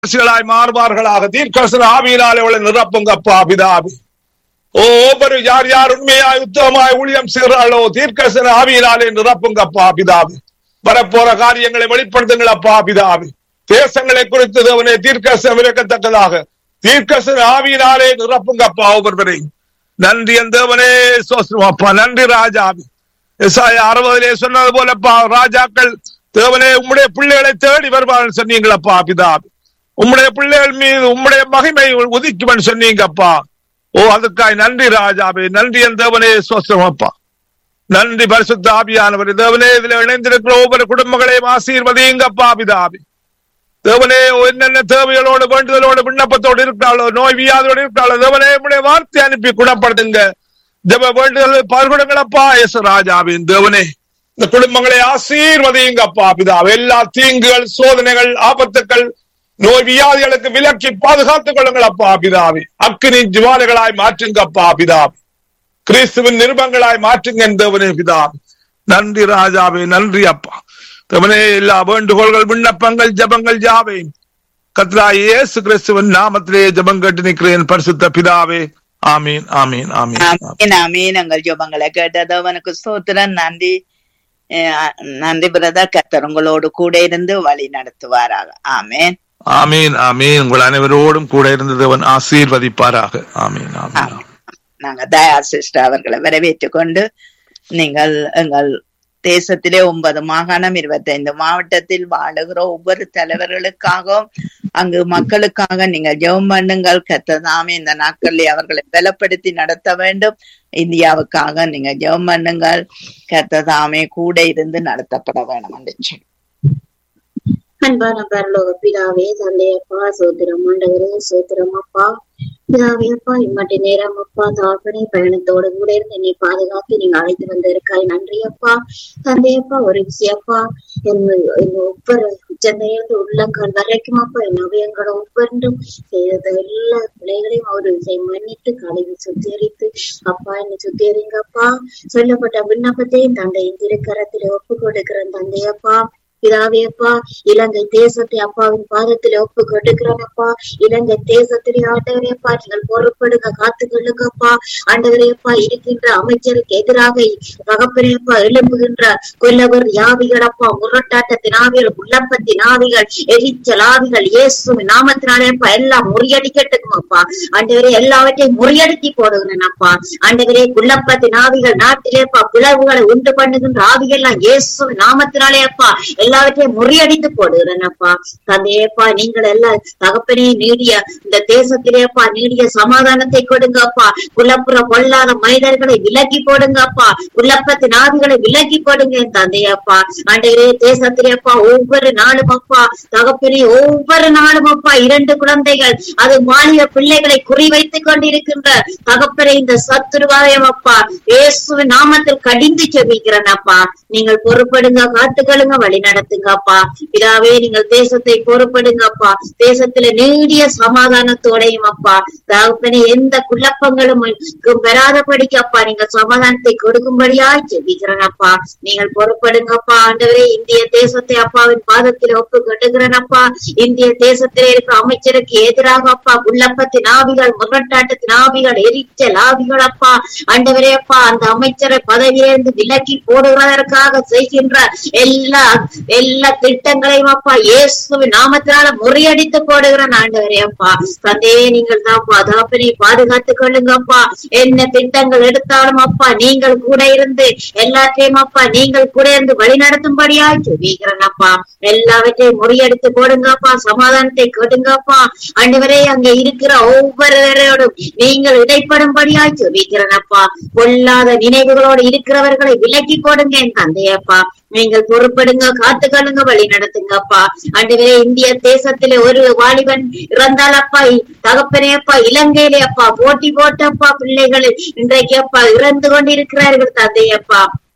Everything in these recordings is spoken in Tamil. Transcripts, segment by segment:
தீர்க்கதரிசிகளாய் மாறுவார்களாக தீர்க்கதரிசன ஆவியினாலே அவளை நிரப்புங்கப்பா பிதாபி ஓ ஒவ்வொரு யார் யார் உண்மையாய் உத்தமமாய் ஊழியம் செய்கிறாளோ தீர்க்கதரிசன ஆவியினாலே நிரப்புங்கப்பா பிதாபி வரப்போற காரியங்களை வெளிப்படுத்துங்களப்பா பிதாபி தேசங்களை குறித்து தேவனே தீர்க்கதரிசனம் விளக்கத்தக்கதாக தீர்க்கதரிசன ஆவியினாலே நிரப்புங்கப்பா ஒவ்வொருவரையும் நன்றி என் தேவனே சோஸ்ரம் அப்பா நன்றி ராஜாவி எஸ்ஆயா அறுபதிலே சொன்னது போலப்பா ராஜாக்கள் தேவனே உம்முடைய பிள்ளைகளை தேடி வருவார்கள் சொன்னீங்களப்பா பிதாபி உம்முடைய பிள்ளைகள் மீது உம்முடைய மகிமை உதிக்குவன் சொன்னீங்கப்பா ஓ அதுக்காய் நன்றி ராஜாவே நன்றி என் தேவனே சோஸ்ரம் அப்பா நன்றி பரிசுத்த ஆவியானவர் தேவனே இதுல இணைந்திருக்கிற ஒவ்வொரு குடும்பங்களையும் ஆசீர்வதிங்கப்பா பிதாபி தேவனே என்னென்ன தேவைகளோடு வேண்டுதலோடு விண்ணப்பத்தோடு இருக்கிறாளோ நோய் வியாதியோடு இருக்கிறாளோ தேவனே உடைய வார்த்தை அனுப்பி குணப்படுத்துங்க ஜெப வேண்டுதல் பருகுடங்களப்பா எஸ் ராஜாவின் தேவனே இந்த குடும்பங்களை ஆசீர்வதிங்கப்பா பிதாவே எல்லா தீங்குகள் சோதனைகள் ஆபத்துக்கள் நோய் வியாதிகளுக்கு விலக்கி பாதுகாத்துக் கொள்ளுங்களப்பா பிதாவே அக்கினி ஜுவாலைகளாய் மாற்றுங்கப்பா பிதாவே கிறிஸ்துவின் நிருபங்களாய் மாற்றுங்க தேவனே பிதாவே நன்றி ராஜாவே நன்றி அப்பா தேவனே எல்லா வேண்டுகோள்கள் விண்ணப்பங்கள் ஜபங்கள் யாவை கத்ரா இயேசு கிறிஸ்துவின் நாமத்திலே ஜபம் கேட்டு நிற்கிறேன் பரிசுத்த பிதாவே ஆமீன் ஆமீன் ஆமீன் ஆமீன் ஆமீன் எங்கள் ஜெபங்களை கேட்டது அவனுக்கு ஸ்தோத்திரம் நன்றி அஹ் நன்றி பிரதர் கத்தர் உங்களோடு கூட இருந்து வழி நடத்துவாராக ஆமேன் ஆமீன் ஆமீன் உங்கள் அனைவரோடும் கூட இருந்தது அவன் ஆசீர்வதிப்பாராக ஆமீன் ஆமீன் ஆமீன் நாங்க தயா சிஸ்டர் அவர்களை வரவேற்றுக் கொண்டு நீங்கள் எங்கள் தேசத்திலே ஒன்பது மாகாணம் இருபத்தைந்து மாவட்டத்தில் வாழுகிற ஒவ்வொரு தலைவர்களுக்காகவும் அங்கு மக்களுக்காக நீங்கள் ஜெபம் பண்ணுங்கள் கத்ததாமே இந்த நாட்களில் அவர்களை பலப்படுத்தி நடத்த வேண்டும் இந்தியாவுக்காக நீங்க ஜெபம் பண்ணுங்கள் கத்ததாமே கூட இருந்து நடத்தப்பட வேணும் என்று சொல்லி அன்பான பரலோக பிதாவே தந்தையப்பா சோத்திரம் ஆண்டவரே சோத்திரம் அப்பா பிதாவே அப்பா இம்மட்டி நேரம் அப்பா தாப்பனே பயணத்தோடு கூட இருந்து என்னை பாதுகாத்து நீங்க அழைத்து வந்திருக்காய் நன்றி அப்பா தந்தையப்பா ஒரு விஷயப்பா என் என் ஒவ்வொரு உச்சந்தையிலிருந்து உள்ளங்கால் வரைக்கும் அப்பா என் அவயங்கள ஒவ்வொன்றும் செய்த எல்லா பிள்ளைகளையும் ஒரு விசை மன்னித்து கழுவி சுத்திகரித்து அப்பா என்னை சுத்திகரிங்கப்பா சொல்லப்பட்ட விண்ணப்பத்தையும் தந்தையின் திருக்கரத்தில் ஒப்பு கொடுக்கிறேன் தந்தையப்பா பிதாவே அப்பா இலங்கை தேசத்தை அப்பாவின் பாதத்தில் ஒப்பு கொடுக்கிறோம் அப்பா இலங்கை தேசத்திலே ஆண்டவரே அப்பா நீங்கள் பொறுப்படுங்க காத்துக்கொள்ளுங்கப்பா ஆண்டவரே அப்பா இருக்கின்ற அமைச்சருக்கு எதிராக தகப்பனே அப்பா எழும்புகின்ற கொல்லவர் யாவிகள் அப்பா முரட்டாட்டத்தின் ஆவிகள் உள்ளப்பத்தின் ஆவிகள் எரிச்சல் ஆவிகள் இயேசு நாமத்தினாலே அப்பா எல்லாம் முறியடிக்கட்டுக்கும் அப்பா ஆண்டவரே எல்லாவற்றையும் முறியடிக்கி போடுகிறேன் அப்பா ஆண்டவரே குள்ளப்பத்தின் ஆவிகள் நாட்டிலே அப்பா பிளவுகளை உண்டு பண்ணுகின்ற ஆவிகள் எல்லாம் இயேசு நாமத்தினாலே அப்பா எல்லாவற்றையும் முறியடித்து போடுகிறேன் அப்பா தந்தையப்பா நீங்கள் எல்லாம் தகப்பனே நீடிய இந்த தேசத்திலேப்பா நீடிய சமாதானத்தை கொடுங்கப்பா குலப்புற பொல்லாத மனிதர்களை விலக்கி போடுங்கப்பா குலப்பத்தின் ஆவிகளை விலக்கி போடுங்க என் தந்தையப்பா ஆண்டவரே தேசத்திலேப்பா ஒவ்வொரு நாளும் அப்பா தகப்பனே ஒவ்வொரு நாளும் அப்பா இரண்டு குழந்தைகள் அது மாநில பிள்ளைகளை குறிவைத்துக் கொண்டிருக்கின்ற தகப்பனை இந்த சத்துருவாயம் அப்பா இயேசுவின் நாமத்தில் கடிந்து செபிக்கிறேன் அப்பா நீங்கள் பொறுப்படுங்க காத்துக்களுங்க வழி நடத்துங்கப்பா பிதாவே நீங்கள் தேசத்தை பொறுப்படுங்கப்பா தேசத்துல நீடிய சமாதானத்தோடையும் அப்பா தகப்பனே எந்த குழப்பங்களும் பெறாதபடிக்கப்பா நீங்கள் சமாதானத்தை கொடுக்கும்படியாய் ஜெபிக்கிறேன் அப்பா நீங்கள் பொறுப்படுங்கப்பா ஆண்டவரே இந்திய தேசத்தை அப்பாவின் பாதத்தில் ஒப்பு கட்டுகிறேனப்பா இந்திய தேசத்திலே இருக்கிற அமைச்சருக்கு எதிராக அப்பா குள்ளப்பத்தின் ஆவிகள் முரட்டாட்டத்தின் ஆவிகள் எரிச்சல் ஆவிகள் அப்பா ஆண்டவரே அப்பா அந்த அமைச்சரை பதவியிலிருந்து விலக்கி போடுவதற்காக செய்கின்ற எல்லா எல்லா திட்டங்களையும் அப்பா இயேசுவின் நாமத்தினால முறியடித்து போடுகிறேன் ஆண்டவரே அப்பா தந்தையே நீங்கள் தான் பாதுகாப்பினை பாதுகாத்துக் கொள்ளுங்கப்பா என்ன திட்டங்கள் எடுத்தாலும் அப்பா நீங்கள் கூட இருந்து எல்லாத்தையும் அப்பா நீங்கள் கூட இருந்து வழி நடத்தும்படியா சொல்லிக்கிறேன் அப்பா எல்லாவற்றையும் முறியடித்து போடுங்கப்பா சமாதானத்தை கொடுங்கப்பா ஆண்டவரே அங்க இருக்கிற ஒவ்வொருவரோடும் நீங்கள் இடைப்படும்படியா சொல்லிக்கிறேன் அப்பா பொல்லாத நினைவுகளோடு இருக்கிறவர்களை விலக்கி போடுங்க என் தந்தையப்பா நீங்கள் பொறுப்படுங்க காத்துக்கொள்ளுங்க வழி நடத்துங்கப்பா ஆண்டவரே இந்திய தேசத்திலே ஒரு வாலிபன் இறந்தால் அப்பா தகப்பனே அப்பா இலங்கையிலே அப்பா போட்டி போட்டப்பா பிள்ளைகள் இன்றைக்கு அப்பா இறந்து கொண்டிருக்கிறார்கள் தந்தையப்பா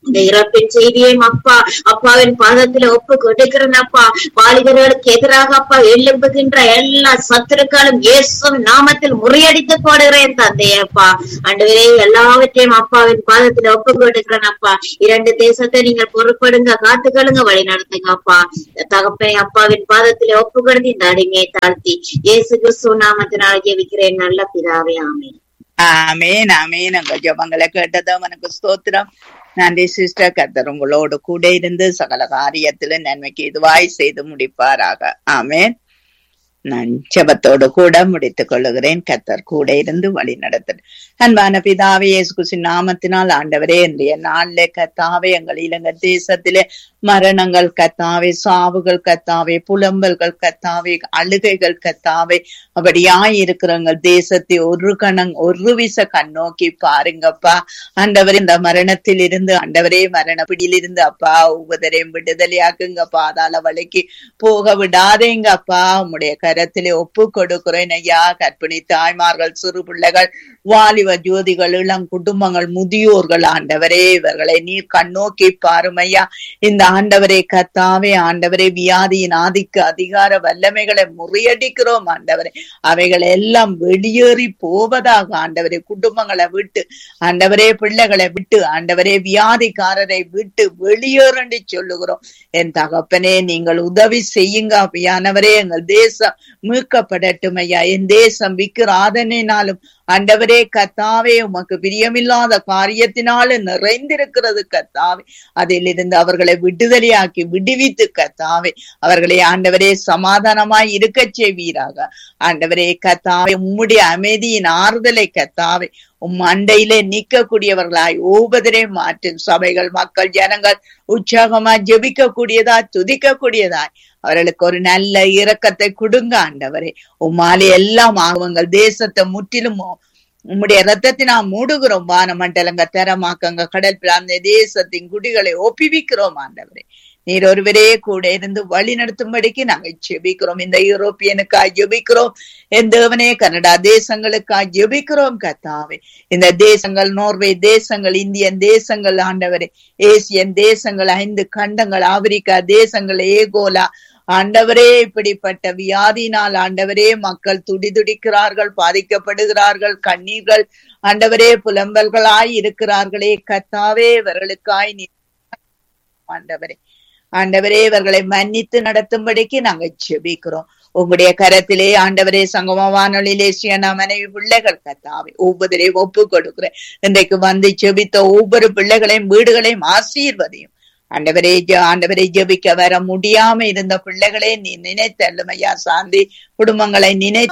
இந்த இறப்பின் செய்தியையும் அப்பா அப்பாவின் பாதத்துல ஒப்பு கொடுக்கிறேன் அப்பா வாலிபர்களுக்கு எதிராக அப்பா எழும்புகின்ற எல்லா சத்துருக்களும் இயேசு நாமத்தில் முறியடித்து போடுகிறேன் தந்தையப்பா அன்றுவரே எல்லாவற்றையும் அப்பாவின் பாதத்துல ஒப்பு கொடுக்கிறேன் அப்பா இரண்டு தேசத்தை நீங்கள் பொறுப்படுங்க காத்துக்கொள்ளுங்க வழி நடத்துங்க அப்பா இந்த தகப்பனை அப்பாவின் பாதத்துல ஒப்பு கொடுத்து இந்த அடிமையை தாழ்த்தி இயேசு கிறிஸ்துவ நாமத்தினால் ஜெபிக்கிறேன் நல்ல பிதாவே ஆமென் ஆமேன் ஆமேன் உங்க ஜபங்களை கேட்டது உனக்கு ஸ்தோத்திரம் நன்றி சிஸ்டர் கத்தர் உங்களோடு கூட இருந்து சகல காரியத்துல நன்மைக்கு இதுவாய் செய்து முடிப்பாராக ஆமேன் நான் ஜெபத்தோடு கூட முடித்துக் கொள்ளுகிறேன் கத்தர் கூட இருந்து வழி நடத்த அன்பான பிதாவே இயேசு கிறிஸ்துவின் நாமத்தினால் ஆண்டவரே இன்றைய நாளிலே கத்தாவே எங்கள் இலங்கை தேசத்திலே மரணங்கள் கத்தாவே சாவுகள் கத்தாவே புலம்பல்கள் கத்தாவே அழுகைகள் கத்தாவே அப்படியாய் இருக்கிறவங்க தேசத்தை ஒரு கணம் ஒரு விச கண்ணோக்கி பாருங்கப்பா ஆண்டவர் இந்த மரணத்தில் இருந்து ஆண்டவரே மரண பிடியிலிருந்து அப்பா ஒவ்வொருவரையும் விடுதலையாக்குங்க பாதாள வழிக்கு போக விடாதேங்க அப்பா உம்முடைய கரத்திலே ஒப்பு கொடுக்கிறேன் ஐயா கற்பிணி தாய்மார்கள் சிறு பிள்ளைகள் வாலிப ஜோதிகள் இளம் குடும்பங்கள் முதியோர்கள் ஆண்டவரே இவர்களை நீர் கண்ணோக்கி பாருமையா இந்த ஆண்டவரே கத்தாவே ஆண்டவரே வியாதியின் ஆதிக்க அதிகார வல்லமைகளை முறியடிக்கிறோம் ஆண்டவரே அவைகள் எல்லாம் வெளியேறி போவதாக ஆண்டவரே குடும்பங்களை விட்டு ஆண்டவரே பிள்ளைகளை விட்டு ஆண்டவரே வியாதிக்காரரை விட்டு வெளியேறண்டி சொல்லுகிறோம் என் தகப்பனே நீங்கள் உதவி செய்யுங்க அவையானவரே எங்கள் தேசம் மீட்கப்படட்டும் ஐயா என் தேசம் விக்கிராதனாலும் ஆண்டவரே கத்தாவே உமக்கு பிரியமில்லாத காரியத்தினால நிறைந்திருக்கிறது கத்தாவே அதிலிருந்து அவர்களை விடுதலையாக்கி விடுவித்து கத்தாவே அவர்களை ஆண்டவரே சமாதானமாய் இருக்கச் செய்வீராக ஆண்டவரே கத்தாவே உம்முடைய அமைதியின் ஆறுதலை கத்தாவே உம் அண்டையிலே நிற்கக்கூடியவர்களாய் ஒவ்வொருவரை மாற்றும் சபைகள் மக்கள் ஜனங்கள் உற்சாகமாய் ஜெபிக்க கூடியதாய் துதிக்க கூடியதாய் அவர்களுக்கு ஒரு நல்ல இரக்கத்தை கொடுங்க ஆண்டவரே உம்மாலே எல்லாம் ஆகுங்கள் தேசத்தை முற்றிலும் உம்முடைய ரத்தத்தினா மூடுகிறோம் வானமண்டலங்க தரமாக்கங்க கடல் பிளாந்த தேசத்தின் குடிகளை ஒப்பிவிக்கிறோம் ஆண்டவரே நீர் ஒருவரே கூட இருந்து வழி நடத்தும்படிக்கு நாங்கள் ஜெபிக்கிறோம் இந்த யூரோப்பியனுக்காய் ஜெபிக்கிறோம் என் தேவனே கனடா தேசங்களுக்காய் ஜெபிக்கிறோம் கத்தாவே இந்த தேசங்கள் நோர்வே தேசங்கள் இந்தியன் தேசங்கள் ஆண்டவரே ஏசியன் தேசங்கள் ஐந்து கண்டங்கள் ஆப்பிரிக்கா தேசங்கள் ஏகோலா ஆண்டவரே இப்படிப்பட்ட வியாதினால் ஆண்டவரே மக்கள் துடிதுடிக்கிறார்கள் பாதிக்கப்படுகிறார்கள் கண்ணீர்கள் ஆண்டவரே புலம்பல்களாய் இருக்கிறார்களே கத்தாவே இவர்களுக்காய் நீ ஆண்டவரே ஆண்டவரே இவர்களை மன்னித்து நடத்தும்படிக்கு நாங்க ஜெபிக்கிறோம் உங்களுடைய கரத்திலே ஆண்டவரே சங்கம வானொலியிலே சியனா மனைவி பிள்ளைகள் கத்தாவே ஒவ்வொருவரையும் ஒப்பு கொடுக்கிறேன் இன்றைக்கு வந்து ஜெபித்த ஒவ்வொரு பிள்ளைகளையும் வீடுகளையும் ஆசீர்வதையும் ஆண்டவரே ஆண்டவரை ஜெபிக்க வர முடியாம இருந்த பிள்ளைகளே நீ நினைத்தள்ளும் ஐயா சாந்தி குடும்பங்களை நினை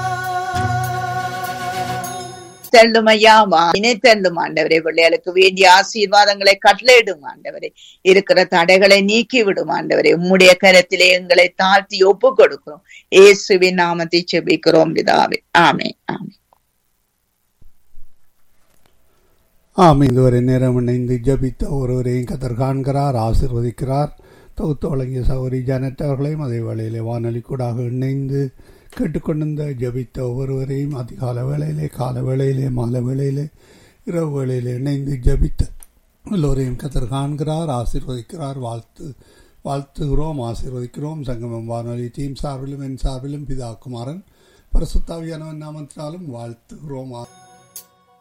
தள்ளும் ஐயா நினைத்தள்ளும் ஆண்டவரே பிள்ளைகளுக்கு வேண்டிய ஆசீர்வாதங்களை கட்டளையிடும் ஆண்டவரே இருக்கிற தடைகளை நீக்கி விடும் ஆண்டவரே உம்முடைய கரத்திலே எங்களை தாழ்த்தி ஒப்பு கொடுக்கிறோம் இயேசுவின் நாமத்தை செபிக்கிறோம் பிதாவே ஆமே ஆமே ஆம் இதுவரை நேரம் இணைந்து ஜபித்த ஒருவரையும் கதர் காண்கிறார் ஆசிர்வதிக்கிறார் தொகுத்து வழங்கிய சௌரி ஜானட் அவர்களையும் அதே வேளையிலே வானொலி கூடாக இணைந்து கேட்டுக்கொண்டிருந்த ஜபித்த ஒவ்வொருவரையும் அதிகால வேளையிலே கால வேளையிலே மாலை வேளையிலே இரவு வேளையிலே இணைந்து ஜபித்த எல்லோரையும் கத்தர் காண்கிறார் ஆசிர்வதிக்கிறார் வாழ்த்து வாழ்த்துகிறோம் ஆசிர்வதிக்கிறோம் சங்கமம் வானொலி டீம் சார்பிலும் என் சார்பிலும் பிதா குமாரன் பரசுத்தாவியானவன் நாமத்தினாலும் வாழ்த்துகிறோம்